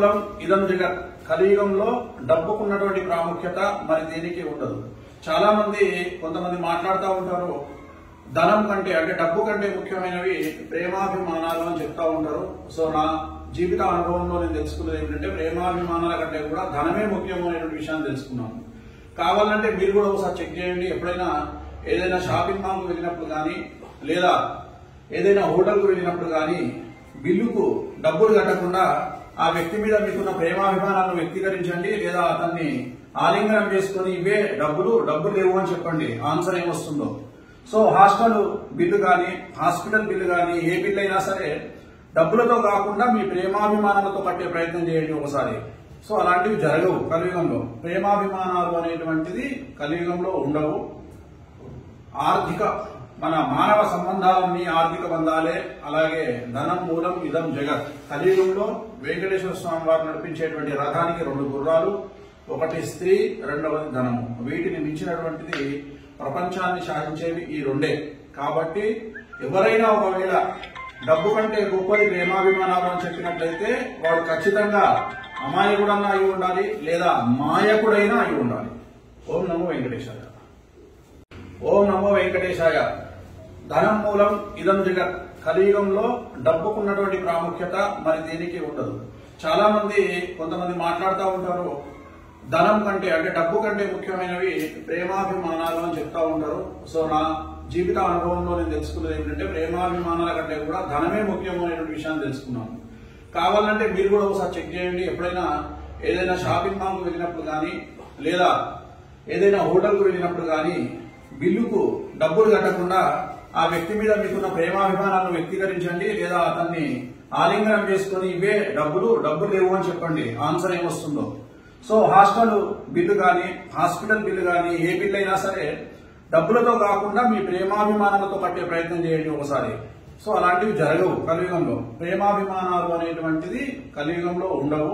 మూలం ఇదం జగత్ కలియుగంలో డబ్బుకున్నటువంటి ప్రాముఖ్యత మరి దేనికి ఉండదు చాలా మంది కొంతమంది మాట్లాడుతూ ఉంటారు ధనం కంటే అంటే డబ్బు కంటే ముఖ్యమైనవి ప్రేమాభిమానాలు అని చెప్తా ఉంటారు సో నా జీవిత అనుభవంలో నేను తెలుసుకున్నది ఏంటంటే ప్రేమాభిమానాల కంటే కూడా ధనమే ముఖ్యమైనటువంటి విషయాన్ని తెలుసుకున్నాను కావాలంటే మీరు కూడా ఒకసారి చెక్ చేయండి ఎప్పుడైనా ఏదైనా షాపింగ్ మాల్కు వెళ్ళినప్పుడు కానీ లేదా ఏదైనా హోటల్కు వెళ్ళినప్పుడు కానీ బిల్లుకు డబ్బులు కట్టకుండా ఆ వ్యక్తి మీద మీకున్న ప్రేమాభిమానాలను వ్యక్తీకరించండి లేదా అతన్ని ఆలింగనం చేసుకొని ఇవే డబ్బులు డబ్బులు లేవు అని చెప్పండి ఆన్సర్ ఏమొస్తుందో సో హాస్టల్ బిల్లు కానీ హాస్పిటల్ బిల్లు కానీ ఏ బిల్లు అయినా సరే డబ్బులతో కాకుండా మీ ప్రేమాభిమానాలతో కట్టే ప్రయత్నం చేయండి ఒకసారి సో అలాంటివి జరగవు కలియుగంలో ప్రేమాభిమానాలు అనేటువంటిది కలియుగంలో ఉండవు ఆర్థిక మన మానవ సంబంధాలన్నీ ఆర్థిక బంధాలే అలాగే ధనం మూలం ఇదం జగత్ కలియుగంలో వెంకటేశ్వర స్వామి వారు నడిపించేటువంటి రథానికి రెండు గుర్రాలు ఒకటి స్త్రీ రెండవది ధనము వీటిని మించినటువంటిది ప్రపంచాన్ని శాసించేవి ఈ రెండే కాబట్టి ఎవరైనా ఒకవేళ డబ్బు కంటే గొప్పది ప్రేమాభిమానాలు అని చెప్పినట్లయితే వాడు ఖచ్చితంగా అమాయకుడన్నా అయి ఉండాలి లేదా మాయకుడైనా అయి ఉండాలి ఓం నమో వెంకటేశ్వర ఓం నమో వెంకటేశాయ ధనం మూలం ఇదం జగత్ కలియుగంలో డబ్బుకున్నటువంటి ప్రాముఖ్యత మరి దేనికి ఉండదు చాలా మంది కొంతమంది మాట్లాడుతూ ఉంటారు ధనం కంటే అంటే డబ్బు కంటే ముఖ్యమైనవి ప్రేమాభిమానాలు అని చెప్తా ఉంటారు సో నా జీవిత అనుభవంలో నేను తెలుసుకున్నది ఏంటంటే ప్రేమాభిమానాల కంటే కూడా ధనమే ముఖ్యమైనటువంటి విషయాన్ని తెలుసుకున్నాను కావాలంటే మీరు కూడా ఒకసారి చెక్ చేయండి ఎప్పుడైనా ఏదైనా షాపింగ్ మాల్కు వెళ్ళినప్పుడు కానీ లేదా ఏదైనా హోటల్కు వెళ్ళినప్పుడు కానీ బిల్లుకు డబ్బులు కట్టకుండా ఆ వ్యక్తి మీద మీకున్న ప్రేమాభిమానాలను వ్యక్తీకరించండి లేదా అతన్ని ఆలింగనం చేసుకొని ఇవే డబ్బులు డబ్బులు లేవు అని చెప్పండి ఆన్సర్ ఏమొస్తుందో సో హాస్టల్ బిల్లు కానీ హాస్పిటల్ బిల్లు కానీ ఏ బిల్లు అయినా సరే డబ్బులతో కాకుండా మీ ప్రేమాభిమానాలతో కట్టే ప్రయత్నం చేయండి ఒకసారి సో అలాంటివి జరగవు కలియుగంలో ప్రేమాభిమానాలు అనేటువంటిది కలియుగంలో ఉండవు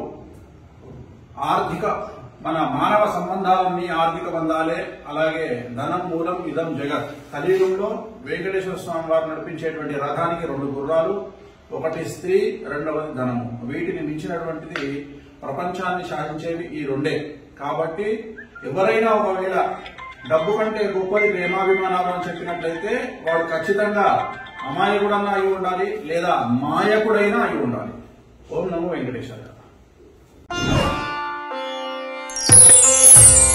ఆర్థిక మన మానవ సంబంధాలన్నీ ఆర్థిక బంధాలే అలాగే ధనం మూలం ఇదం జగత్ కలియుగంలో వెంకటేశ్వర స్వామి వారు నడిపించేటువంటి రథానికి రెండు గుర్రాలు ఒకటి స్త్రీ రెండవది ధనము వీటిని మించినటువంటిది ప్రపంచాన్ని శాసించేవి ఈ రెండే కాబట్టి ఎవరైనా ఒకవేళ డబ్బు కంటే గొప్పది ప్రేమాభిమానాలు అని చెప్పినట్లయితే వాడు ఖచ్చితంగా అమాయకుడన్నా అయి ఉండాలి లేదా మాయకుడైనా అయి ఉండాలి ఓం నమో వెంకటేశ్వర